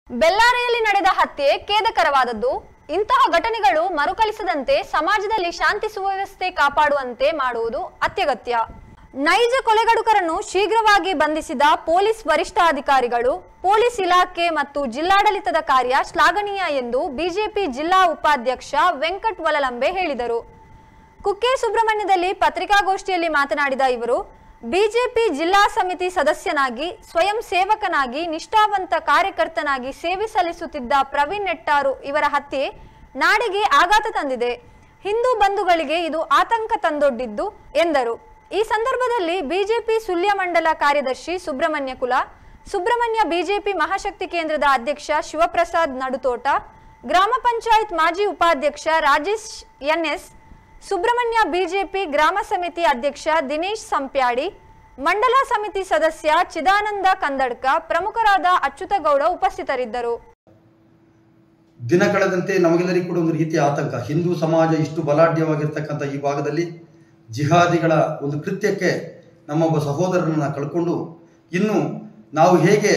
ಬೆಲ್ಲಾರಿಯಲ್ಲಿ ನಡೆದ ಹತ್ಯೆ ಖೇದಕರವಾದದ್ದು ಇಂತಹ ಘಟನೆಗಳು ಮರುಕಳಿಸದಂತೆ ಸಮಾಜದಲ್ಲಿ ಶಾಂತಿ ಸುವ್ಯವಸ್ಥೆ ಕಾಪಾಡುವಂತೆ ಮಾಡುವುದು ಅತ್ಯಗತ್ಯ ನೈಜ ಕೊಲೆಗಡುಕರನ್ನು ಶೀಘ್ರವಾಗಿ ಬಂಧಿಸಿದ ಪೊಲೀಸ್ ವರಿಷ್ಠಾಧಿಕಾರಿಗಳು ಪೊಲೀಸ್ ಇಲಾಖೆ ಮತ್ತು ಜಿಲ್ಲಾಡಳಿತದ ಕಾರ್ಯ ಶ್ಲಾಘನೀಯ ಎಂದು ಬಿಜೆಪಿ ಜಿಲ್ಲಾ ಉಪಾಧ್ಯಕ್ಷ ವೆಂಕಟ್ ವಲಲಂಬೆ ಹೇಳಿದರು ಕುಕ್ಕೆ ಸುಬ್ರಹ್ಮಣ್ಯದಲ್ಲಿ ಪತ್ರಿಕಾಗೋಷ್ಠಿಯಲ್ಲಿ ಮಾತನಾಡಿದ ಇವರು ಬಿಜೆಪಿ ಜಿಲ್ಲಾ ಸಮಿತಿ ಸದಸ್ಯನಾಗಿ ಸ್ವಯಂ ಸೇವಕನಾಗಿ ನಿಷ್ಠಾವಂತ ಕಾರ್ಯಕರ್ತನಾಗಿ ಸೇವೆ ಸಲ್ಲಿಸುತ್ತಿದ್ದ ಪ್ರವೀಣ್ ನೆಟ್ಟಾರು ಇವರ ಹತ್ಯೆ ನಾಡಿಗೆ ಆಘಾತ ತಂದಿದೆ ಹಿಂದೂ ಬಂಧುಗಳಿಗೆ ಇದು ಆತಂಕ ತಂದೊಡ್ಡಿದ್ದು ಎಂದರು ಈ ಸಂದರ್ಭದಲ್ಲಿ ಬಿಜೆಪಿ ಸುಳ್ಯ ಮಂಡಲ ಕಾರ್ಯದರ್ಶಿ ಸುಬ್ರಹ್ಮಣ್ಯ ಕುಲ ಸುಬ್ರಹ್ಮಣ್ಯ ಬಿಜೆಪಿ ಮಹಾಶಕ್ತಿ ಕೇಂದ್ರದ ಅಧ್ಯಕ್ಷ ಶಿವಪ್ರಸಾದ್ ನಡುತೋಟ ಗ್ರಾಮ ಪಂಚಾಯತ್ ಮಾಜಿ ಉಪಾಧ್ಯಕ್ಷ ರಾಜೇಶ್ ಎನ್ಎಸ್ ಸುಬ್ರಹ್ಮಣ್ಯ ಬಿಜೆಪಿ ಗ್ರಾಮ ಸಮಿತಿ ಅಧ್ಯಕ್ಷ ದಿನೇಶ್ ಸಂಪ್ಯಾಡಿ ಮಂಡಲ ಸಮಿತಿ ಸದಸ್ಯ ಚಿದಾನಂದ ಕಂದಡ್ಕ ಪ್ರಮುಖರಾದ ಅಚ್ಯುತಗೌಡ ಉಪಸ್ಥಿತರಿದ್ದರು ದಿನ ಕಳೆದಂತೆ ನಮಗೆಲ್ಲರಿಗೂ ಕೂಡ ಒಂದು ರೀತಿಯ ಆತಂಕ ಹಿಂದೂ ಸಮಾಜ ಇಷ್ಟು ಬಲಾಢ್ಯವಾಗಿರ್ತಕ್ಕಂಥ ಈ ಭಾಗದಲ್ಲಿ ಜಿಹಾದಿಗಳ ಒಂದು ಕೃತ್ಯಕ್ಕೆ ನಮ್ಮೊಬ್ಬ ಸಹೋದರನನ್ನು ಕಳ್ಕೊಂಡು ಇನ್ನು ನಾವು ಹೇಗೆ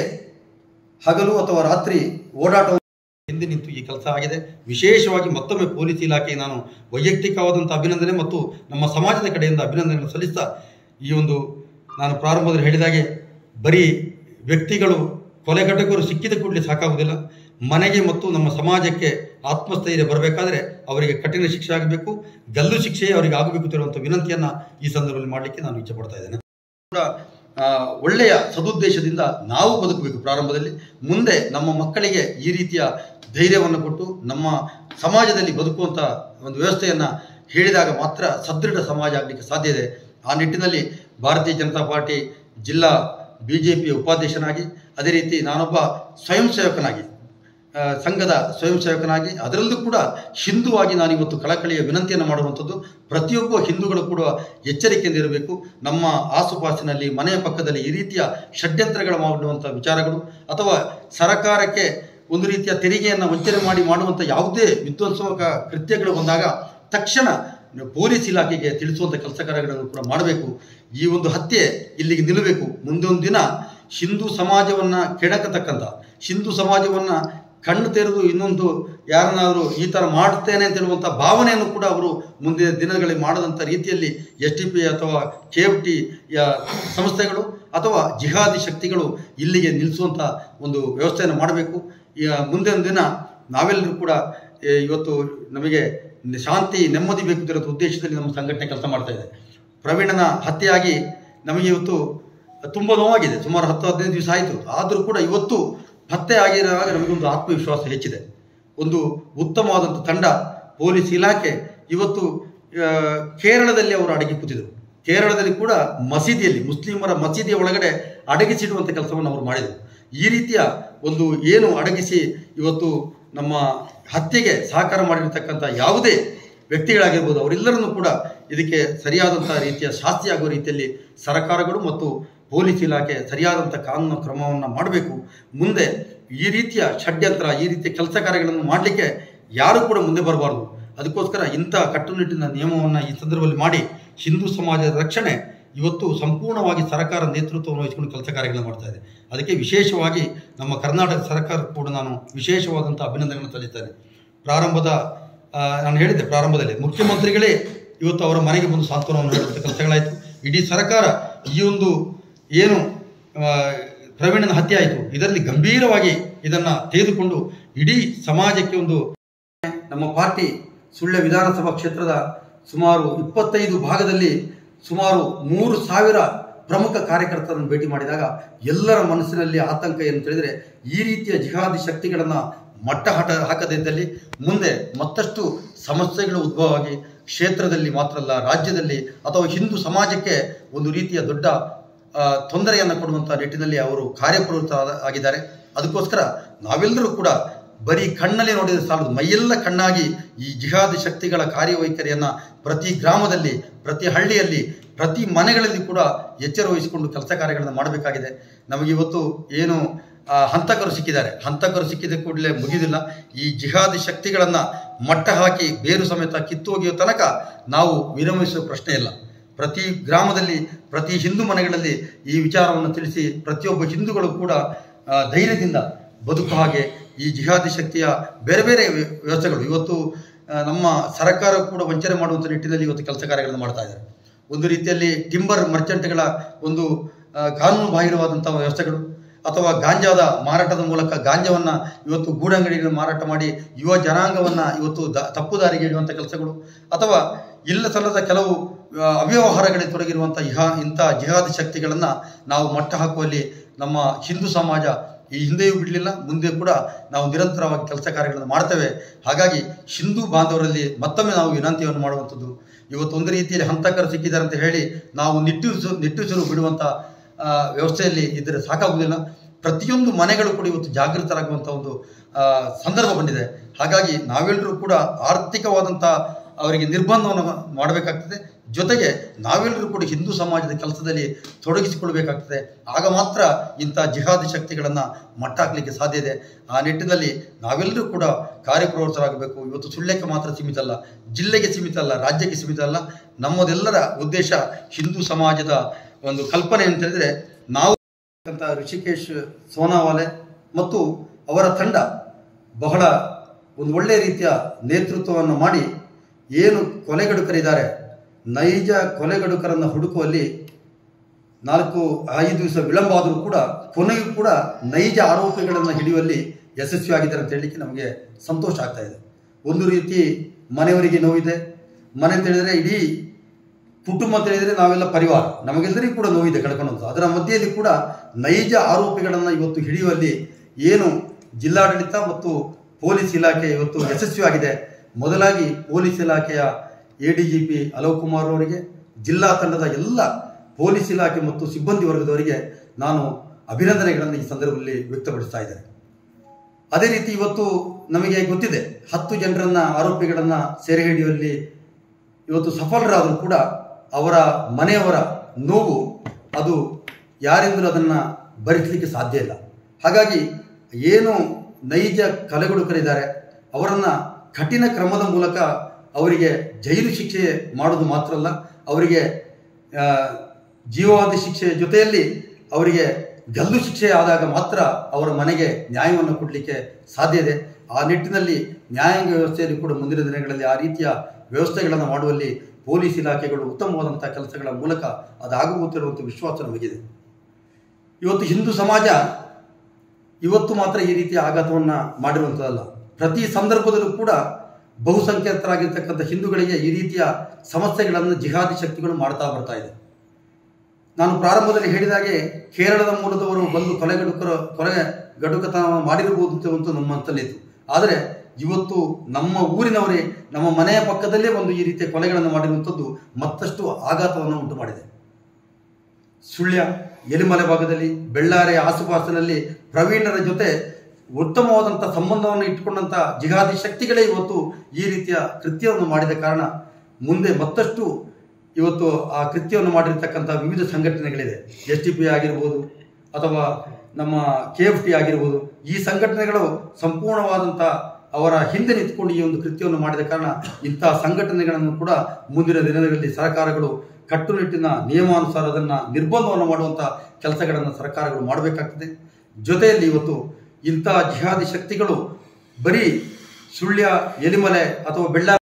ಹಗಲು ಅಥವಾ ರಾತ್ರಿ ಓಡಾಟ ಹಿಂದೆ ನಿಂತು ಈ ಕೆಲಸ ಆಗಿದೆ ವಿಶೇಷವಾಗಿ ಮತ್ತೊಮ್ಮೆ ಪೊಲೀಸ್ ಇಲಾಖೆಗೆ ನಾನು ವೈಯಕ್ತಿಕವಾದಂಥ ಅಭಿನಂದನೆ ಮತ್ತು ನಮ್ಮ ಸಮಾಜದ ಕಡೆಯಿಂದ ಅಭಿನಂದನೆಯನ್ನು ಸಲ್ಲಿಸ್ತಾ ಈ ಒಂದು ನಾನು ಪ್ರಾರಂಭದಲ್ಲಿ ಹೇಳಿದಾಗೆ ಬರೀ ವ್ಯಕ್ತಿಗಳು ಕೊಲೆಘಟಕರು ಸಿಕ್ಕಿದ ಕೂಡಲೇ ಸಾಕಾಗುವುದಿಲ್ಲ ಮನೆಗೆ ಮತ್ತು ನಮ್ಮ ಸಮಾಜಕ್ಕೆ ಆತ್ಮಸ್ಥೈರ್ಯ ಬರಬೇಕಾದ್ರೆ ಅವರಿಗೆ ಕಠಿಣ ಶಿಕ್ಷೆ ಆಗಬೇಕು ಗಲ್ಲು ಶಿಕ್ಷೆ ಅವರಿಗೆ ಆಗಬೇಕು ತಿರುವಂಥ ವಿನಂತಿಯನ್ನು ಈ ಸಂದರ್ಭದಲ್ಲಿ ಮಾಡಲಿಕ್ಕೆ ನಾನು ಇಚ್ಛೆ ಪಡ್ತಾ ಇದ್ದೇನೆ ಕೂಡ ಆ, ಒಳ್ಳೆಯ ಸದುದ್ದೇಶದಿಂದ ನಾವು ಬದುಕಬೇಕು ಪ್ರಾರಂಭದಲ್ಲಿ ಮುಂದೆ ನಮ್ಮ ಮಕ್ಕಳಿಗೆ ಈ ರೀತಿಯ ಧೈರ್ಯವನ್ನು ಕೊಟ್ಟು ನಮ್ಮ ಸಮಾಜದಲ್ಲಿ ಬದುಕುವಂಥ ಒಂದು ವ್ಯವಸ್ಥೆಯನ್ನು ಹೇಳಿದಾಗ ಮಾತ್ರ ಸದೃಢ ಸಮಾಜ ಆಗಲಿಕ್ಕೆ ಸಾಧ್ಯ ಇದೆ ಆ ನಿಟ್ಟಿನಲ್ಲಿ ಭಾರತೀಯ ಜನತಾ ಪಾರ್ಟಿ ಜಿಲ್ಲಾ ಬಿ ಜೆ ಪಿಯ ಉಪಾಧ್ಯಕ್ಷನಾಗಿ ಅದೇ ರೀತಿ ನಾನೊಬ್ಬ ಸ್ವಯಂ ಸೇವಕನಾಗಿ ಆ, ಸಂಘದ ಸ್ವಯಂ ಸೇವಕನಾಗಿ ಅದರಲ್ಲೂ ಕೂಡ ಹಿಂದುವಾಗಿ ನಾನಿವತ್ತು ಕಳಕಳಿಯ ವಿನಂತಿಯನ್ನು ಮಾಡುವಂಥದ್ದು ಪ್ರತಿಯೊಬ್ಬ ಹಿಂದೂಗಳು ಕೂಡ ಎಚ್ಚರಿಕೆಯಿಂದ ಇರಬೇಕು ನಮ್ಮ ಆಸುಪಾಸಿನಲ್ಲಿ ಮನೆಯ ಪಕ್ಕದಲ್ಲಿ ಈ ರೀತಿಯ ಷಡ್ಯಂತ್ರಗಳು ಮಾಡುವಂಥ ವಿಚಾರಗಳು ಅಥವಾ ಸರಕಾರಕ್ಕೆ ಒಂದು ರೀತಿಯ ತೆರಿಗೆಯನ್ನು ವಂಚನೆ ಮಾಡಿ ಮಾಡುವಂಥ ಯಾವುದೇ ವಿಧ್ವಂಸಕ ಕೃತ್ಯಗಳು ಬಂದಾಗ ತಕ್ಷಣ ಪೊಲೀಸ್ ಇಲಾಖೆಗೆ ತಿಳಿಸುವಂಥ ಕೆಲಸ ಕಾರ್ಯಗಳನ್ನು ಕೂಡ ಮಾಡಬೇಕು ಈ ಒಂದು ಹತ್ಯೆ ಇಲ್ಲಿಗೆ ನಿಲ್ಲಬೇಕು ಮುಂದೊಂದು ದಿನ ಹಿಂದೂ ಸಮಾಜವನ್ನು ಕೆಣಕತಕ್ಕಂಥ ಹಿಂದೂ ಸಮಾಜವನ್ನು ಕಣ್ಣು ತೆರೆದು ಇನ್ನೊಂದು ಯಾರನ್ನಾದರೂ ಈ ಥರ ಮಾಡುತ್ತೇನೆ ಅಂತ ಹೇಳುವಂಥ ಭಾವನೆಯನ್ನು ಕೂಡ ಅವರು ಮುಂದಿನ ದಿನಗಳಲ್ಲಿ ಮಾಡದಂಥ ರೀತಿಯಲ್ಲಿ ಎಸ್ ಟಿ ಪಿ ಅಥವಾ ಕೆ ಎಫ್ ಟಿ ಸಂಸ್ಥೆಗಳು ಅಥವಾ ಜಿಹಾದಿ ಶಕ್ತಿಗಳು ಇಲ್ಲಿಗೆ ನಿಲ್ಲಿಸುವಂಥ ಒಂದು ವ್ಯವಸ್ಥೆಯನ್ನು ಮಾಡಬೇಕು ಈಗ ಮುಂದಿನ ದಿನ ನಾವೆಲ್ಲರೂ ಕೂಡ ಏ, ಇವತ್ತು ನಮಗೆ ಶಾಂತಿ ನೆಮ್ಮದಿ ಬೇಕು ಅಂತ ಇರೋ ಉದ್ದೇಶದಲ್ಲಿ ನಮ್ಮ ಸಂಘಟನೆ ಕೆಲಸ ಮಾಡ್ತಾ ಇದೆ ಪ್ರವೀಣನ ಹತ್ಯೆಯಾಗಿ ನಮಗೆ ಇವತ್ತು ತುಂಬ ನೋವಾಗಿದೆ ಸುಮಾರು ಹತ್ತು ಹದಿನೈದು ದಿವಸ ಆಯಿತು ಆದರೂ ಕೂಡ ಇವತ್ತು ಪತ್ತೆ ಆಗಿರುವಾಗ ನಮಗೊಂದು ಆತ್ಮವಿಶ್ವಾಸ ಹೆಚ್ಚಿದೆ ಒಂದು ಉತ್ತಮವಾದಂಥ ತಂಡ ಪೊಲೀಸ್ ಇಲಾಖೆ ಇವತ್ತು ಆ, ಕೇರಳದಲ್ಲಿ ಅವರು ಅಡಗಿ ಕೂತಿದ್ರು ಕೇರಳದಲ್ಲಿ ಕೂಡ ಮಸೀದಿಯಲ್ಲಿ ಮುಸ್ಲಿಮರ ಮಸೀದಿಯ ಒಳಗಡೆ ಅಡಗಿಸಿಡುವಂಥ ಕೆಲಸವನ್ನು ಅವರು ಮಾಡಿದರು ಈ ರೀತಿಯ ಒಂದು ಏನು ಅಡಗಿಸಿ ಇವತ್ತು ನಮ್ಮ ಹತ್ಯೆಗೆ ಸಹಕಾರ ಮಾಡಿರ್ತಕ್ಕಂಥ ಯಾವುದೇ ವ್ಯಕ್ತಿಗಳಾಗಿರ್ಬೋದು ಅವರೆಲ್ಲರನ್ನೂ ಕೂಡ ಇದಕ್ಕೆ ಸರಿಯಾದಂಥ ರೀತಿಯ ಶಾಸ್ತಿ ಆಗುವ ರೀತಿಯಲ್ಲಿ ಸರ್ಕಾರಗಳು ಮತ್ತು ಪೊಲೀಸ್ ಇಲಾಖೆ ಸರಿಯಾದಂಥ ಕಾನೂನು ಕ್ರಮವನ್ನು ಮಾಡಬೇಕು ಮುಂದೆ ಈ ರೀತಿಯ ಷಡ್ಯಂತ್ರ ಈ ರೀತಿಯ ಕೆಲಸ ಕಾರ್ಯಗಳನ್ನು ಮಾಡಲಿಕ್ಕೆ ಯಾರು ಕೂಡ ಮುಂದೆ ಬರಬಾರ್ದು ಅದಕ್ಕೋಸ್ಕರ ಇಂಥ ಕಟ್ಟುನಿಟ್ಟಿನ ನಿಯಮವನ್ನು ಈ ಸಂದರ್ಭದಲ್ಲಿ ಮಾಡಿ ಹಿಂದೂ ಸಮಾಜದ ರಕ್ಷಣೆ ಇವತ್ತು ಸಂಪೂರ್ಣವಾಗಿ ಸರ್ಕಾರ ನೇತೃತ್ವವನ್ನು ವಹಿಸಿಕೊಂಡು ಕೆಲಸ ಕಾರ್ಯಗಳನ್ನು ಮಾಡ್ತಾ ಇದೆ ಅದಕ್ಕೆ ವಿಶೇಷವಾಗಿ ನಮ್ಮ ಕರ್ನಾಟಕ ಸರ್ಕಾರ ಕೂಡ ನಾನು ವಿಶೇಷವಾದಂಥ ಅಭಿನಂದನೆಗಳನ್ನು ಸಲ್ಲಿಸ್ತೇನೆ ಪ್ರಾರಂಭದ ಆ, ನಾನು ಹೇಳಿದ್ದೆ ಪ್ರಾರಂಭದಲ್ಲಿ ಮುಖ್ಯಮಂತ್ರಿಗಳೇ ಇವತ್ತು ಅವರ ಮನೆಗೆ ಬಂದು ಸಾಂತ್ವನವನ್ನು ಹೇಳುವಂಥ ಕೆಲಸಗಳಾಯಿತು ಇಡೀ ಸರ್ಕಾರ ಈ ಒಂದು ಏನು ಆ, ಪ್ರವೀಣನ ಹತ್ಯೆ ಆಯಿತು ಇದರಲ್ಲಿ ಗಂಭೀರವಾಗಿ ಇದನ್ನು ತೆಗೆದುಕೊಂಡು ಇಡೀ ಸಮಾಜಕ್ಕೆ ಒಂದು ನಮ್ಮ ಪಾರ್ಟಿ ಸುಳ್ಯ ವಿಧಾನಸಭಾ ಕ್ಷೇತ್ರದ ಸುಮಾರು ಇಪ್ಪತ್ತೈದು ಭಾಗದಲ್ಲಿ ಸುಮಾರು ಮೂರು ಸಾವಿರ ಪ್ರಮುಖ ಕಾರ್ಯಕರ್ತರನ್ನು ಭೇಟಿ ಮಾಡಿದಾಗ ಎಲ್ಲರ ಮನಸ್ಸಿನಲ್ಲಿ ಆತಂಕ ಏನು ತಿಳಿದರೆ ಈ ರೀತಿಯ ಜಿಹಾದಿ ಶಕ್ತಿಗಳನ್ನು ಮಟ್ಟ ಹಟ ಹಾಕದಿದ್ದಲ್ಲಿ ಮುಂದೆ ಮತ್ತಷ್ಟು ಸಮಸ್ಯೆಗಳು ಉದ್ಭವವಾಗಿ ಕ್ಷೇತ್ರದಲ್ಲಿ ಮಾತ್ರ ಅಲ್ಲ ರಾಜ್ಯದಲ್ಲಿ ಅಥವಾ ಹಿಂದೂ ಸಮಾಜಕ್ಕೆ ಒಂದು ರೀತಿಯ ದೊಡ್ಡ ಆ, ತೊಂದರೆಯನ್ನು ಕೊಡುವಂಥ ನಿಟ್ಟಿನಲ್ಲಿ ಅವರು ಕಾರ್ಯಪ್ರವೃತ್ತ ಆಗಿದ್ದಾರೆ ಅದಕ್ಕೋಸ್ಕರ ನಾವೆಲ್ಲರೂ ಕೂಡ ಬರೀ ಕಣ್ಣಲ್ಲಿ ನೋಡಿದರೆ ಸಾಲದು ಮೈಯೆಲ್ಲ ಕಣ್ಣಾಗಿ ಈ ಜಿಹಾದಿ ಶಕ್ತಿಗಳ ಕಾರ್ಯವೈಖರಿಯನ್ನು ಪ್ರತಿ ಗ್ರಾಮದಲ್ಲಿ ಪ್ರತಿ ಹಳ್ಳಿಯಲ್ಲಿ ಪ್ರತಿ ಮನೆಗಳಲ್ಲಿ ಕೂಡ ಎಚ್ಚರ ವಹಿಸಿಕೊಂಡು ಕೆಲಸ ಕಾರ್ಯಗಳನ್ನು ಮಾಡಬೇಕಾಗಿದೆ ನಮಗೆ ಇವತ್ತು ಏನು ಆ, ಹಂತಕರು ಸಿಕ್ಕಿದ್ದಾರೆ ಹಂತಕರು ಸಿಕ್ಕಿದ ಕೂಡಲೇ ಮುಗಿದಿಲ್ಲ ಈ ಜಿಹಾದಿ ಶಕ್ತಿಗಳನ್ನು ಮಟ್ಟ ಹಾಕಿ ಬೇರು ಸಮೇತ ಕಿತ್ತು ಒಗೆಯುವ ತನಕ ನಾವು ವಿರಮಿಸುವ ಪ್ರಶ್ನೆ ಇಲ್ಲ ಪ್ರತಿ ಗ್ರಾಮದಲ್ಲಿ ಪ್ರತಿ ಹಿಂದೂ ಮನೆಗಳಲ್ಲಿ ಈ ವಿಚಾರವನ್ನು ತಿಳಿಸಿ ಪ್ರತಿಯೊಬ್ಬ ಹಿಂದೂಗಳು ಕೂಡ ಆ, ಧೈರ್ಯದಿಂದ ಬದುಕು ಹಾಗೆ ಈ ಜಿಹಾದಿ ಶಕ್ತಿಯ ಬೇರೆ ಬೇರೆ ವ್ಯ- ವ್ಯವಸ್ಥೆಗಳು ಇವತ್ತು ಆ, ನಮ್ಮ ಸರ್ಕಾರ ಕೂಡ ವಂಚನೆ ಮಾಡುವಂಥ ನಿಟ್ಟಿನಲ್ಲಿ ಇವತ್ತು ಕೆಲಸ ಕಾರ್ಯಗಳನ್ನು ಮಾಡ್ತಾ ಇದ್ದಾರೆ ಒಂದು ರೀತಿಯಲ್ಲಿ ಟಿಂಬರ್ ಮರ್ಚೆಂಟ್ಗಳ ಒಂದು ಆ, ಕಾನೂನು ಬಾಹಿರವಾದಂಥ ವ್ಯವಸ್ಥೆಗಳು ಅಥವಾ ಗಾಂಜಾದ ಮಾರಾಟದ ಮೂಲಕ ಗಾಂಜಾವನ್ನು ಇವತ್ತು ಗೂಡಂಗಡಿಗಳನ್ನು ಮಾರಾಟ ಮಾಡಿ ಯುವ ಜನಾಂಗವನ್ನು ಇವತ್ತು ದ ತಪ್ಪು ದಾರಿಗೆ ಇಡುವಂಥ ಕೆಲಸಗಳು ಅಥವಾ ಇಲ್ಲ ಸಲ್ಲದ ಕೆಲವು ಆ, ಅವ್ಯವಹಾರಗಳಲ್ಲಿ ತೊಡಗಿರುವಂಥ ಇಹ ಇಂಥ ಜಿಹಾದಿ ಶಕ್ತಿಗಳನ್ನು ನಾವು ಮಟ್ಟ ಹಾಕುವಲ್ಲಿ ನಮ್ಮ ಹಿಂದೂ ಸಮಾಜ ಈ ಹಿಂದೆಯೂ ಬಿಡಲಿಲ್ಲ ಮುಂದೆ ಕೂಡ ನಾವು ನಿರಂತರವಾಗಿ ಕೆಲಸ ಕಾರ್ಯಗಳನ್ನು ಮಾಡ್ತೇವೆ ಹಾಗಾಗಿ ಹಿಂದೂ ಬಾಂಧವರಲ್ಲಿ ಮತ್ತೊಮ್ಮೆ ನಾವು ವಿನಂತಿಯನ್ನು ಮಾಡುವಂಥದ್ದು ಇವತ್ತು ಒಂದು ರೀತಿಯಲ್ಲಿ ಹಂತಕರು ಸಿಕ್ಕಿದ್ದಾರೆ ಅಂತ ಹೇಳಿ ನಾವು ನಿಟ್ಟುಸು ನಿಟ್ಟುಸಿರು ಬಿಡುವಂಥ ಆ, ವ್ಯವಸ್ಥೆಯಲ್ಲಿ ಇದ್ದರೆ ಸಾಕಾಗುವುದಿಲ್ಲ ಪ್ರತಿಯೊಂದು ಮನೆಗಳು ಕೂಡ ಇವತ್ತು ಜಾಗೃತರಾಗುವಂಥ ಒಂದು ಆ, ಸಂದರ್ಭ ಬಂದಿದೆ ಹಾಗಾಗಿ ನಾವೆಲ್ಲರೂ ಕೂಡ ಆರ್ಥಿಕವಾದಂಥ ಅವರಿಗೆ ನಿರ್ಬಂಧವನ್ನು ಮಾಡಬೇಕಾಗ್ತದೆ ಜೊತೆಗೆ ನಾವೆಲ್ಲರೂ ಕೂಡ ಹಿಂದೂ ಸಮಾಜದ ಕೆಲಸದಲ್ಲಿ ತೊಡಗಿಸಿಕೊಳ್ಬೇಕಾಗ್ತದೆ ಆಗ ಮಾತ್ರ ಇಂಥ ಜಿಹಾದಿ ಶಕ್ತಿಗಳನ್ನು ಮಟ್ಟ ಹಾಕಲಿಕ್ಕೆ ಸಾಧ್ಯ ಇದೆ ಆ ನಿಟ್ಟಿನಲ್ಲಿ ನಾವೆಲ್ಲರೂ ಕೂಡ ಕಾರ್ಯಪ್ರವೃತ್ತರಾಗಬೇಕು ಇವತ್ತು ಸುಳ್ಯಕ್ಕೆ ಮಾತ್ರ ಸೀಮಿತ ಅಲ್ಲ ಜಿಲ್ಲೆಗೆ ಸೀಮಿತ ಅಲ್ಲ ರಾಜ್ಯಕ್ಕೆ ಸೀಮಿತ ಅಲ್ಲ ನಮ್ಮದೆಲ್ಲರ ಉದ್ದೇಶ ಹಿಂದೂ ಸಮಾಜದ ಒಂದು ಕಲ್ಪನೆ ಅಂತ ಹೇಳಿದ್ರೆ ನಾವು ಅಂತ ಋಷಿಕೇಶ್ ಸೋನಾವಾಲೆ ಮತ್ತು ಅವರ ತಂಡ ಬಹಳ ಒಂದು ಒಳ್ಳೆಯ ರೀತಿಯ ನೇತೃತ್ವವನ್ನು ಮಾಡಿ ಏನು ಕೊಲೆಗಡುಕರಿದ್ದಾರೆ ನೈಜ ಕೊಲೆಗಡುಕರನ್ನು ಹುಡುಕುವಲ್ಲಿ ನಾಲ್ಕು ಐದು ದಿವಸ ವಿಳಂಬ ಆದರೂ ಕೂಡ ಕೊನೆಗೂ ಕೂಡ ನೈಜ ಆರೋಪಿಗಳನ್ನು ಹಿಡಿಯುವಲ್ಲಿ ಯಶಸ್ವಿಯಾಗಿದ್ದಾರೆ ಅಂತ ಹೇಳಲಿಕ್ಕೆ ನಮಗೆ ಸಂತೋಷ ಆಗ್ತಾ ಇದೆ ಒಂದು ರೀತಿ ಮನೆಯವರಿಗೆ ನೋವಿದೆ ಮನೆ ಅಂತ ಹೇಳಿದ್ರೆ ಇಡೀ ಕುಟುಂಬ ಅಂತ ಹೇಳಿದ್ರೆ ನಾವೆಲ್ಲ ಪರಿವಾರ ನಮಗೆಲ್ಲರಿಗೂ ಕೂಡ ನೋವಿದೆ ಕಳ್ಕೊಳ್ಳೋದು ಅದರ ಮಧ್ಯೆಯಲ್ಲಿ ಕೂಡ ನೈಜ ಆರೋಪಿಗಳನ್ನು ಇವತ್ತು ಹಿಡಿಯುವಲ್ಲಿ ಏನು ಜಿಲ್ಲಾಡಳಿತ ಮತ್ತು ಪೊಲೀಸ್ ಇಲಾಖೆ ಇವತ್ತು ಯಶಸ್ವಿಯಾಗಿದೆ ಮೊದಲಾಗಿ ಪೊಲೀಸ್ ಇಲಾಖೆಯ A D G P Alok Kumar ಅವರಿಗೆ ಜಿಲ್ಲಾ ತಂಡದ ಎಲ್ಲ ಪೊಲೀಸ್ ಇಲಾಖೆ ಮತ್ತು ಸಿಬ್ಬಂದಿ ವರ್ಗದವರಿಗೆ ನಾನು ಅಭಿನಂದನೆಗಳನ್ನು ಈ ಸಂದರ್ಭದಲ್ಲಿ ವ್ಯಕ್ತಪಡಿಸ್ತಾ ಇದ್ದೇನೆ ಅದೇ ರೀತಿ ಇವತ್ತು ನಮಗೆ ಗೊತ್ತಿದೆ ಹತ್ತು ಜನರನ್ನ ಆರೋಪಿಗಳನ್ನ ಸೆರೆ ಹಿಡಿಯುವಲ್ಲಿ ಇವತ್ತು ಸಫಲರಾದರೂ ಕೂಡ ಅವರ ಮನೆಯವರ ನೋವು ಅದು ಯಾರಿಂದಲೂ ಅದನ್ನು ಭರಿಸಲಿಕ್ಕೆ ಸಾಧ್ಯ ಇಲ್ಲ ಹಾಗಾಗಿ ಏನು ನೈಜ ಕಲೆಗುಡುಕರಿದ್ದಾರೆ ಅವರನ್ನು ಕಠಿಣ ಕ್ರಮದ ಮೂಲಕ ಅವರಿಗೆ ಜೈಲು ಶಿಕ್ಷೆ ಮಾಡೋದು ಮಾತ್ರ ಅಲ್ಲ ಅವರಿಗೆ ಆ, ಜೀವಾವಧಿ ಶಿಕ್ಷೆಯ ಜೊತೆಯಲ್ಲಿ ಅವರಿಗೆ ಗಲ್ಲು ಶಿಕ್ಷೆ ಆದಾಗ ಮಾತ್ರ ಅವರ ಮನೆಗೆ ನ್ಯಾಯವನ್ನು ಕೊಡಲಿಕ್ಕೆ ಸಾಧ್ಯ ಇದೆ ಆ ನಿಟ್ಟಿನಲ್ಲಿ ನ್ಯಾಯಾಂಗ ವ್ಯವಸ್ಥೆಯಲ್ಲಿ ಕೂಡ ಮುಂದಿನ ದಿನಗಳಲ್ಲಿ ಆ ರೀತಿಯ ವ್ಯವಸ್ಥೆಗಳನ್ನು ಮಾಡುವಲ್ಲಿ ಪೊಲೀಸ್ ಇಲಾಖೆಗಳು ಉತ್ತಮವಾದಂಥ ಕೆಲಸಗಳ ಮೂಲಕ ಅದಾಗುತ್ತಿರುವಂಥ ವಿಶ್ವಾಸ ನಮಗಿದೆ ಇವತ್ತು ಹಿಂದೂ ಸಮಾಜ ಇವತ್ತು ಮಾತ್ರ ಈ ರೀತಿಯ ಆಘಾತವನ್ನು ಮಾಡಿರುವಂಥದ್ದಲ್ಲ ಪ್ರತಿ ಸಂದರ್ಭದಲ್ಲೂ ಕೂಡ ಬಹುಸಂಖ್ಯಾತರಾಗಿರ್ತಕ್ಕಂಥ ಹಿಂದೂಗಳಿಗೆ ಈ ರೀತಿಯ ಸಮಸ್ಯೆಗಳನ್ನು ಜಿಹಾದಿ ಶಕ್ತಿಗಳು ಮಾಡ್ತಾ ಬರ್ತಾ ಇದೆ ನಾನು ಪ್ರಾರಂಭದಲ್ಲಿ ಹೇಳಿದಾಗೆ ಕೇರಳದ ಮೂಲದವರು ಬಂದು ಕೊಲೆಗಡುಕರ ಕೊಲೆ ಗಡುಕತನ ಮಾಡಿರಬಹುದು ಅಂತ ಒಂದು ನಮ್ಮ ಅಂತಲ್ಲಿತ್ತು ಆದರೆ ಇವತ್ತು ನಮ್ಮ ಊರಿನವರೇ ನಮ್ಮ ಮನೆಯ ಪಕ್ಕದಲ್ಲೇ ಒಂದು ಈ ರೀತಿಯ ಕೊಲೆಗಳನ್ನು ಮಾಡಿರುವಂಥದ್ದು ಮತ್ತಷ್ಟು ಆಘಾತವನ್ನು ಉಂಟು ಮಾಡಿದೆ ಸುಳ್ಯ ಎಲಿಮಲೆ ಭಾಗದಲ್ಲಿ ಬೆಳ್ಳಾರೆ ಆಸುಪಾಸಿನಲ್ಲಿ ಪ್ರವೀಣರ ಜೊತೆ ಉತ್ತಮವಾದಂಥ ಸಂಬಂಧವನ್ನು ಇಟ್ಟುಕೊಂಡಂಥ ಜಿಹಾದಿ ಶಕ್ತಿಗಳೇ ಇವತ್ತು ಈ ರೀತಿಯ ಕೃತ್ಯವನ್ನು ಮಾಡಿದ ಕಾರಣ ಮುಂದೆ ಮತ್ತಷ್ಟು ಇವತ್ತು ಆ ಕೃತ್ಯವನ್ನು ಮಾಡಿರ್ತಕ್ಕಂಥ ವಿವಿಧ ಸಂಘಟನೆಗಳಿದೆ ಎಸ್ ಟಿ ಪಿ ಆಗಿರ್ಬೋದು ಅಥವಾ ನಮ್ಮ ಕೆ ಎಫ್ ಟಿ ಆಗಿರ್ಬೋದು ಈ ಸಂಘಟನೆಗಳು ಸಂಪೂರ್ಣವಾದಂಥ ಅವರ ಹಿಂದೆ ನಿಂತ್ಕೊಂಡು ಈ ಒಂದು ಕೃತ್ಯವನ್ನು ಮಾಡಿದ ಕಾರಣ ಇಂತಹ ಸಂಘಟನೆಗಳನ್ನು ಕೂಡ ಮುಂದಿನ ದಿನಗಳಲ್ಲಿ ಸರ್ಕಾರಗಳು ಕಟ್ಟುನಿಟ್ಟಿನ ನಿಯಮಾನುಸಾರ ಅದನ್ನು ನಿರ್ಬಂಧವನ್ನು ಮಾಡುವಂಥ ಕೆಲಸಗಳನ್ನು ಸರ್ಕಾರಗಳು ಮಾಡಬೇಕಾಗ್ತದೆ ಜೊತೆಯಲ್ಲಿ ಇವತ್ತು ಇಂತಹ ಜಿಹಾದಿ ಶಕ್ತಿಗಳು ಬರೀ ಸುಳ್ಯ ಎಲಿಮಲೆ ಅಥವಾ ಬೆಳ್ಳ